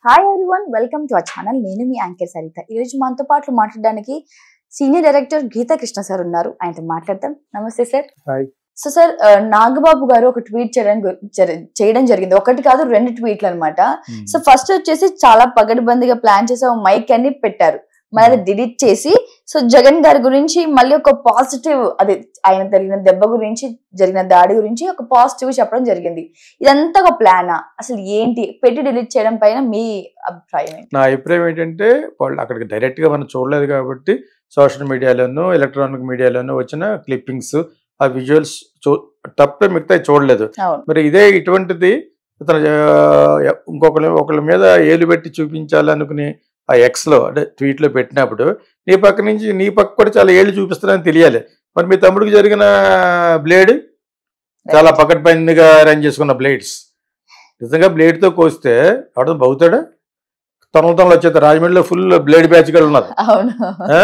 Hi everyone welcome to our channel నేను మీ anchor Saritha ఈ రోజు మనతో పాటు మాట్లాడడానికి senior director Geetha Krishna sir ఉన్నారు ఆయనతో మాట్లాడదాం నమస్తే సార్ హాయ్. సో సార్ ఆ, నాగబాబు గారు ఒక ట్వీట్ చేయడం గు- జరి- చేయడం జరిగింది ఒకటి కాదు రెండు ట్వీట్లు అన్నమాట సో ఫస్ట్ వచ్చేసి చాలా పగడ్బందీగా ప్లాన్ చేసి ఒక మైక్ అని పెట్టారు మరి అది డిలీట్ చేసి సో జగన్ గారి గురించి మళ్ళీ ఒక పాజిటివ్ అది ఆయన తగిలిన దెబ్బ గురించి జరిగిన దాడి గురించి ఒక పాజిటివ్ చెప్పడం జరిగింది ఇదంతా ఒక ప్లానా అసలు ఏంటి పెట్టి డిలీట్ చేయడం పైన మీ అభిప్రాయం ఏంటి నా అభిప్రాయం ఏంటంటే వాళ్ళు అక్కడికి డైరెక్ట్గా మనం చూడలేదు కాబట్టి సోషల్ మీడియాలోనూ ఎలక్ట్రానిక్ మీడియాలోనూ వచ్చిన క్లిప్పింగ్స్ ఆ విజువల్స్ చూ తప్పే మిగతా చూడలేదు అవును మరి ఇదే ఇటువంటిది ఇతను ఆ, ఇంకొకరి ఒకళ్ళ మీద ఏలు పెట్టి చూపించాలనుకుని ఆ ఎక్స్లో అంటే ట్వీట్లో పెట్టినప్పుడు నీ పక్క నుంచి నీ పక్క కూడా చాలా ఏళ్ళు చూపిస్తున్నారని తెలియాలి మరి మీ తమ్ముడికి జరిగిన బ్లేడ్ చాలా పకడ్బందీగా అరేంజ్ చేసుకున్న బ్లేడ్స్ నిజంగా బ్లేడ్తో కోస్తే అవడం బౌతాడా తొనల తొనలు వచ్చేది రాజమండ్రిలో ఫుల్ బ్లేడ్ బ్యాచ్ కూడా ఉన్నారు అవును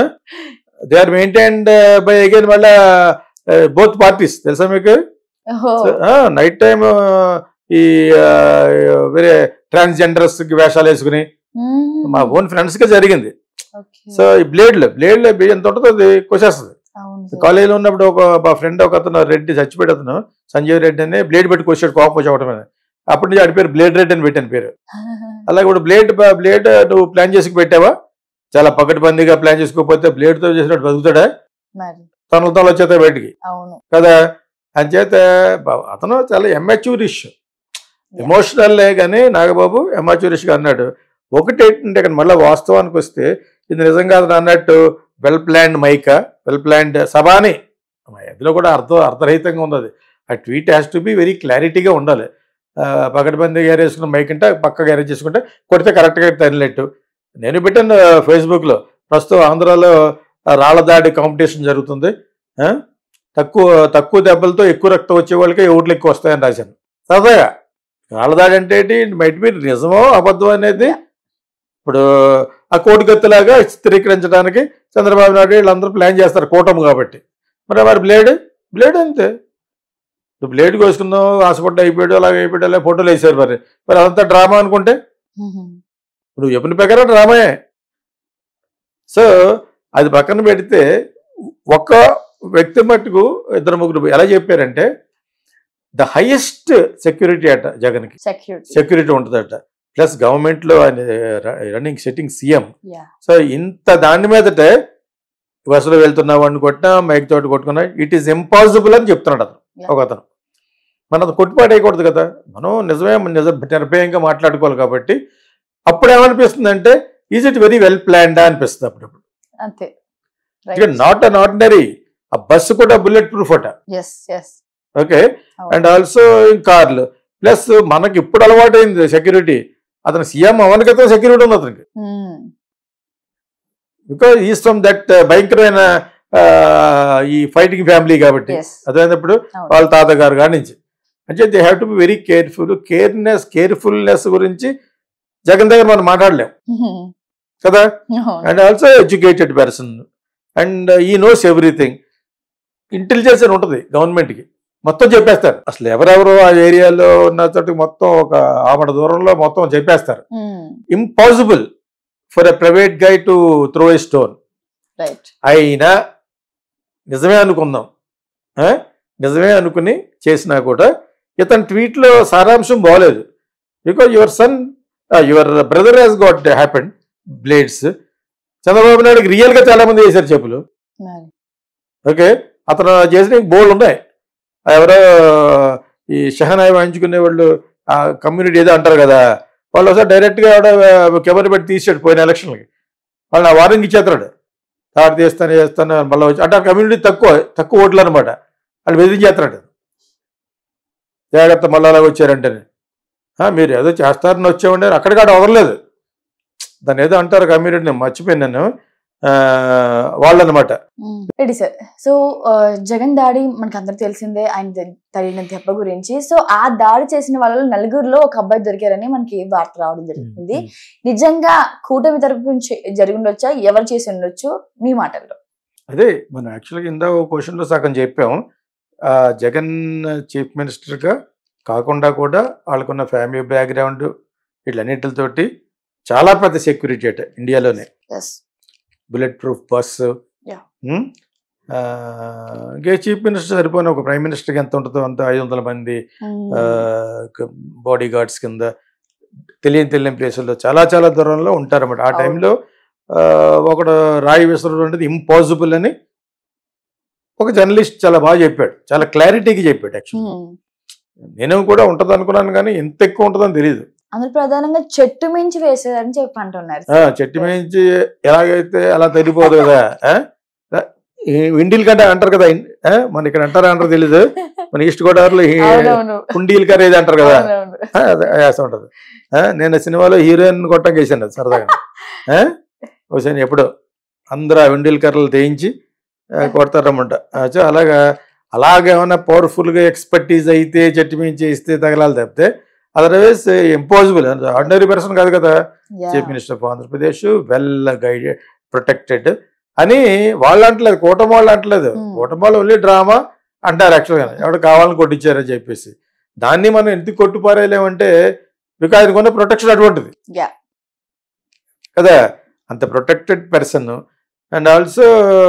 they are maintained by again మళ్ళా బోత్ పార్టీస్ తెలుసా మీకు ఓహో. నైట్ టైం ఈ ఆ, వేరే ట్రాన్స్జెండర్స్ వేషాలు వేసుకుని మ్మ్. మా ఓన్ ఫ్రెండ్స్ గా జరిగింది ఓకే. సో ఈ బ్లేడ్లు బ్లేడ్లు ఎంత ఉంటుందో అది కోసేస్తుంది అవును సార్. కాలేజీలో ఉన్నప్పుడు ఒక మా ఫ్రెండ్ ఒక అతను రెడ్డి చచ్చిపోయాడు అతను సంజీవ్ రెడ్డి అని బ్లేడ్ పెట్టి కోసాడు కోపం వచ్చి అవడం మీద అప్పటి నుంచి ఆడి పేరు బ్లేడ్ రెడ్డి అని పెట్టాను పేరు అలాగే ఇప్పుడు బ్లేడ్ బ్లేడ్ నువ్వు ప్లాన్ చేసి పెట్టావా చాలా పకడ్బందీగా ప్లాన్ చేసుకోకపోతే blade తో చేసినట్టు బతుకుతాడా మరి తనల తనలు వచ్చేస్తే బయటికి అవును కదా అంచేత బ- అతను చాలా ఎమ్మెచ్యూరిష్ ఎమోషనల్లే కానీ నాగబాబు ఎమాచ్యూరిష్గా అన్నాడు ఒకటి ఏంటంటే ఇక్కడ మళ్ళీ వాస్తవానికి వస్తే ఇది నిజంగా అతను అన్నట్టు వెల్ ప్లాన్డ్ మైక వెల్ ప్లాన్డ్ సభాని అందులో కూడా అర్థం అర్థరహితంగా ఉంది అది ఆ tweet has to be very క్లారిటీగా ఉండాలి ఆ, పకడ్బందీ గ్యారేజ్ చేసుకున్న మైక్ అంటే పక్క గ్యారేజ్ చేసుకుంటే కొడితే కరెక్ట్గా తగిలినట్టు నేను పెట్టాను ఫేస్బుక్లో ప్రస్తుతం ఆంధ్రాలో ఆ, రాళ్ల దాడి కాంపిటీషన్ జరుగుతుంది ఆ? తక్కువ తక్కువ దెబ్బలతో ఎక్కువ రక్తం వచ్చే వాళ్ళకే ఓట్లు ఎక్కువ వస్తాయని రాశాను సరదాగా రాళ్ళదాడి అంటే ఏంటి మైట్ బి నిజమో అబద్ధం అనేది ఇప్పుడు ఆ కోటిగత్తులాగా చిత్రీకరించడానికి చంద్రబాబు నాయుడు వీళ్ళందరూ ప్లాన్ చేస్తారు కూటమి కాబట్టి మరి మరి బ్లేడ్ బ్లేడ్ అంతే ఇప్పుడు బ్లేడ్ కోసుకుందాం హాస్పిటల్ అయిపోయాడు అలాగే అయిపోయాడు అలా ఫోటోలు వేసారు మరి మరి అదంతా డ్రామా అనుకుంటే ఇప్పుడు చెప్పిన ప్రకారం డ్రామాయే సో అది పక్కన పెడితే ఒక్క వ్యక్తి మట్టుకు ఇద్దరు ముగ్గురు ఎలా చెప్పారంటే ద హైయెస్ట్ సెక్యూరిటీ అట జగన్కి సెక్యూరిటీ సెక్యూరిటీ ఉంటుందట ప్లస్ గవర్నమెంట్లో ఆయన running setting CM yeah so ఇంత దాని మీదటే బస్సులో వెళ్తున్నా వాడిని కొట్టినా మైక్ తోటి కొట్టుకున్నా ఇట్ ఈస్ ఇంపాసిబుల్ అని చెప్తున్నాడు అతను Yeah. ఒక అతను మనం అది కొట్టుపాడేయకూడదు కదా మనం నిజమే నిజ నిర్భయంగా మాట్లాడుకోవాలి కాబట్టి అప్పుడు ఏమనిపిస్తుంది అంటే ఈజ్ ఇట్ వెరీ వెల్ ప్లాన్డా అనిపిస్తుంది అప్పుడప్పుడు అంతే నాట్ అన్ ఆర్డినరీ ఆ బస్సు కూడా బుల్లెట్ ప్రూఫ్ అట yes yes okay and also కార్లు ప్లస్ మనకి ఇప్పుడు అలవాటైంది సెక్యూరిటీ అతను సీఎం అవని క్రితం సెక్యూరిటీ ఉంది అతనికి బికాజ్ ఈస్ ఫ్రమ్ దట్ భయంకరమైన ఆ, ఈ ఫైటింగ్ ఫ్యామిలీ కాబట్టి ఎస్ అదైనప్పుడు వాళ్ళ తాతగారు కాడి నుంచి అంటే they have to be very careful careness carefulness గురించి జగన్ దగ్గర మనం మాట్లాడలేం కదా and also educated person and he knows everything intelligence అని ఉంటుంది గవర్నమెంట్కి మొత్తం చెప్పేస్తారు అసలు ఎవరెవరు ఆ ఏరియాలో ఉన్న చోటికి మొత్తం ఒక ఆమడ దూరంలో మొత్తం చెప్పేస్తారు impossible for a private guy to throw a stone right అయినా నిజమే అనుకుందాం ఆ? నిజమే అనుకుని చేసినా కూడా ఇతని ట్వీట్లో సారాంశం బాగోలేదు because your son your brother has got happened blades Chandrababu నాయుడుకి రియల్గా చాలా మంది వేశారు చెప్పులు మరి ఓకే అతను చేసిన బోల్డ్ ఉన్నాయి ఆ ఎవరో ఈ షహనాయి వాయించుకునే వాళ్ళు ఆ కమ్యూనిటీ ఏదో అంటారు కదా వాళ్ళు ఒకసారి డైరెక్ట్గా ఎవడో కెమెరా పెట్టి తీసాడు పోయిన ఎలక్షన్లకి వాళ్ళని వారింగ్ ఇచ్చేస్తున్నాడు తాడు తీస్తాను చేస్తాను మళ్ళీ వచ్చి అంటే ఆ కమ్యూనిటీ తక్కువ తక్కువ ఓట్లు అనమాట వాళ్ళు బెదిరించేస్తున్నాడు జాగ్రత్త మళ్ళీ అలాగ వచ్చారంటేనే "ఆ, మీరు ఏదో చేస్తారని వచ్చామంటే అక్కడికాడ వదలలేదు దాన్ని ఏదో అంటారు కమ్యూనిటీ నేను మర్చిపోయాను నేను ఆ, వాళ్ళనమాట రెడీ సార్ సో జగన్ దాడి మనకు అందరూ తెలిసిందే ఆయన ద- తగిలిన దెబ్బ గురించి సో ఆ దాడి చేసిన వాళ్ళలో నలుగురిలో ఒక అబ్బాయి దొరికారని మనకి వార్త రావడం జరుగుతుంది నిజంగా కూటమి తరపు నుంచి జరిగి ఉండొచ్చా ఎవరు చేసి ఉండొచ్చు మీ మాటల్లో అదే మనం యాక్చువల్గా ఇందా ఒక క్వశ్చన్లో సగం చెప్పాం ఆ, జగన్ చీఫ్ మినిస్టర్గా కాకుండా కూడా వాళ్ళకున్న ఫ్యామిలీ బ్యాక్గ్రౌండ్ వీటన్నిటితోటి చాలా పెద్ద సెక్యూరిటీ అట ఇండియాలోనే yes bullet proof bus Yeah. ఇంకే చీఫ్ మినిస్టర్ సరిపోయిన ఒక ప్రైమ్ మినిస్టర్కి ఎంత ఉంటుందో అంత ఐదు వందల మంది బాడీ గార్డ్స్ కింద తెలియని తెలియని ప్లేసుల్లో చాలా చాలా దూరంలో ఉంటారన్నమాట ఆ అవును. టైంలో ఒకడు రాయి విసరడం అనేది ఇంపాసిబుల్ అని ఒక జర్నలిస్ట్ చాలా బాగా చెప్పాడు చాలా క్లారిటీకి చెప్పాడు యాక్చువల్లీ నేను కూడా ఉంటుంది అనుకున్నాను కానీ ఎంత ఎక్కువ ఉంటుందని తెలియదు అందులో ప్రధానంగా చెట్టు మించి వేసేదని చెప్పి అంటున్నారు ఆ, చెట్టు మించి ఎలాగైతే అలా తగ్గిపోదు కదా ఆ? ఈ ఇండిల్ కంటే అంటారు కదా ఇన్- ఆ? మన ఇక్కడ అంటారా అంటారు తెలీదు మన ఈస్ట్ గోదావరిలో ఈ అవునవును కుండీలు కర్రీ అంటారు కదా అవునవును ఆ, అదే వేస్తూ ఉంటది ఆ, నేను సినిమాలో హీరోయిన్ కొట్టం వేసాను అది సరదాగా ఆ? ఒకసారి ఎప్పుడు అందరూ ఆ వెండిల్ కర్రలు తెయించి ఆ, కొడతారన్నమాట ఆ, సో అలాగా అలాగే ఏమైనా పవర్ఫుల్గా ఎక్స్పర్టీజ్ అయితే చెట్టు మించి ఇస్తే తగలాలి తప్పితే అదర్వైజ్ ఇంపాసిబుల్ ఆర్డినరీ పర్సన్ కాదు కదా Yeah. Chief minister of Andhra Pradesh well guided protected అని వాళ్ళు అంటలేదు కూటమి వాళ్ళు అంటలేదు Hmm. కూటమి వాళ్ళు ఓన్లీ డ్రామా అంటారు యాక్చువల్గా ఎవడు కావాలని కొట్టించారని చెప్పేసి దాన్ని మనం ఎందుకు కొట్టుపారేయలేమంటే బికాజ్ ఆయనకున్న ప్రొటెక్షన్ అటువంటిది Yeah. కదా అంత ప్రొటెక్టెడ్ పర్సన్ అండ్ ఆల్సో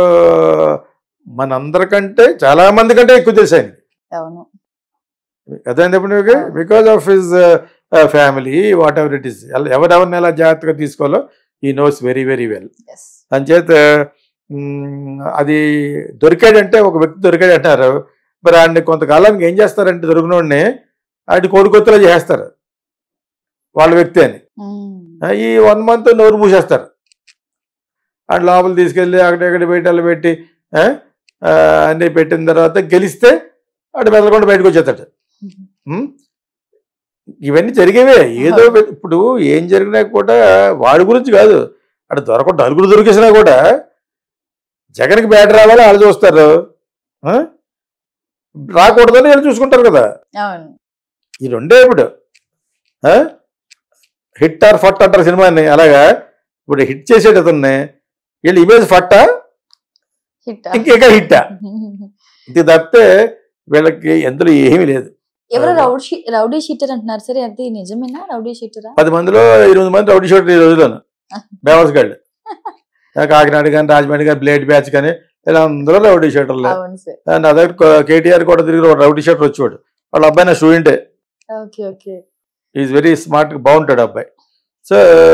మనందరికంటే చాలా మంది కంటే ఎక్కువ తెలుసు ఆయన అవును అదేంటప్పుడు because of his family whatever it is ఎవరెవరిని ఎలా జాగ్రత్తగా తీసుకోవాలో he knows very very well yes అంచేత మ్, అది దొరికాడంటే ఒక వ్యక్తి దొరికాడు అంటారు మరి ఆయన్ని కొంతకాలానికి ఏం చేస్తారంటే దొరికినోడిని ఆయన కొడుకొత్తులో చేస్తారు వాళ్ళ వ్యక్తి అని ఆ, ఈ వన్ మంత్ నోరు మూసేస్తారు అండ్ లోపల తీసుకెళ్ళి అక్కడెక్కడ బయటలు పెట్టి ఆ, ఆ, అన్నీ పెట్టిన తర్వాత గెలిస్తే అటు మెదలకుండా బయటకు వచ్చేస్తాడు ఉం? ఇవన్నీ జరిగేవే ఏదో అవును. పెద్ద- ఇప్పుడు ఏం జరిగినా కూడా వాడి గురించి కాదు అటు దొరకకుండా నలుగురు దొరికేసినా కూడా జగన్కి బ్యాట్ రావాలి వాళ్ళు చూస్తారు ఆ? రాకూడదని వీళ్ళు చూసుకుంటారు కదా అవును ఈ రెండే ఇప్పుడు ఆ? హిట్ ఆర్ ఫట్ అంటారు సినిమాని అలాగా ఇప్పుడు హిట్ చేసేటి అతన్ని వీళ్ళు ఇమేజ్ ఫట్టా హిట్ ఇంకేక హిట్టా ఇది తప్పితే వీళ్ళకి ఎందులో ఏమీ లేదు ఎవరో రౌడీ రౌడీ షీటర్ అంటున్నారు సరే అది నిజమేనా రౌడీ షీటరా పది మందిలో ఇరవై మంది రౌడీ షూటర్ ఈ రోజులోను బేవర్స్ గళ్ళు కాకినాడ కానీ రాజమండ్రి కానీ బ్లేడ్ బ్యాచ్ కానీ ఇలా అందరూ రౌడీ షూటర్లే అవును సార్ అండ్ అదే కేటీఆర్ కూడా తిరిగి ఒక రౌడీ షూటర్ వచ్చేవాడు వాళ్ళ అబ్బాయి నా స్టూడెంటే okay okay is very smart బాగుంటాడు అబ్బాయి సో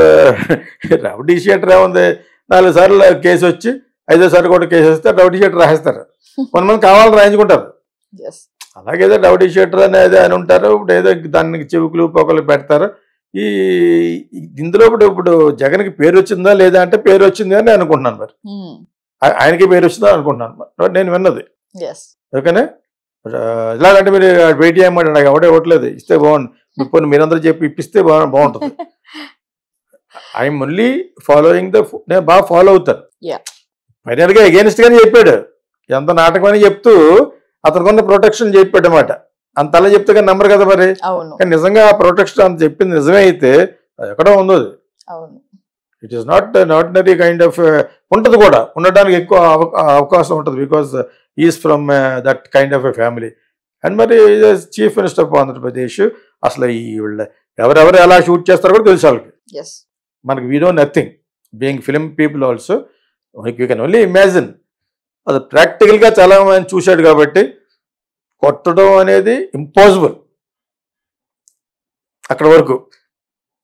రౌడీ షీటర్ ఏముంది నాలుగు సార్లు కేసు వచ్చి ఐదో సార్లు కూడా కేసు వస్తే రౌడీ షీటర్ రాసేస్తారు కొంతమంది కావాలని రాయించుకుంటారు ఎస్ అలాగేదో రౌడీ షీటర్ అనేది అని ఉంటారు ఇప్పుడు ఏదో దానికి చెవుకులు పొగలు పెడతారు ఈ ఇందులో ఇప్పుడు ఇప్పుడు జగన్కి పేరు వచ్చిందా లేదా అంటే పేరు వచ్చింది అని నేను అనుకుంటున్నాను మరి ఆ- ఆయనకి పేరు వచ్చిందా అనుకుంటున్నాను మరి. నేను విన్నది ఎస్ ఓకేనా ఆ, ఇలాగంటే మీరు వెయిట్ చేయమంటే నాకు ఎవడే ఇవ్వట్లేదు ఇస్తే బాగుంది ఇప్పుడు మీరందరూ చెప్పి ఇప్పిస్తే బా బాగుంటుంది ఐఎమ్ ఓన్లీ ఫాలోయింగ్ ద నేను బాగా ఫాలో అవుతాను Yeah. ఫైనల్గా అగేనిస్ట్ గానే చెప్పాడు ఎంత నాటకం అని చెప్తూ అతనికి ఉన్న ప్రొటెక్షన్ చెప్పాడు అనమాట అంత అలా చెప్తే కానీ నమ్మరు కదా మరి అవును కానీ నిజంగా ఆ ప్రొటెక్షన్ అంత చెప్పింది నిజమే అయితే అది ఎక్కడో ఉందో అది అవును it is not ordinary kind of ఉంటుంది కూడా ఉండడానికి ఎక్కువ అవ- అవకాశం ఉంటుంది because is from that kind of a family and మరి చీఫ్ మినిస్టర్ ఆఫ్ ఆంధ్రప్రదేశ్ అసలు ఈ వీళ్ళ ఎవరెవరు ఎలా షూట్ చేస్తారో కూడా తెలుసు వాళ్ళకి ఎస్ మనకి we know nothing being film people also you can only imagine అది ప్రాక్టికల్గా చాలా మంది చూశాడు కాబట్టి కొట్టడం అనేది ఇంపాసిబుల్ అక్కడ వరకు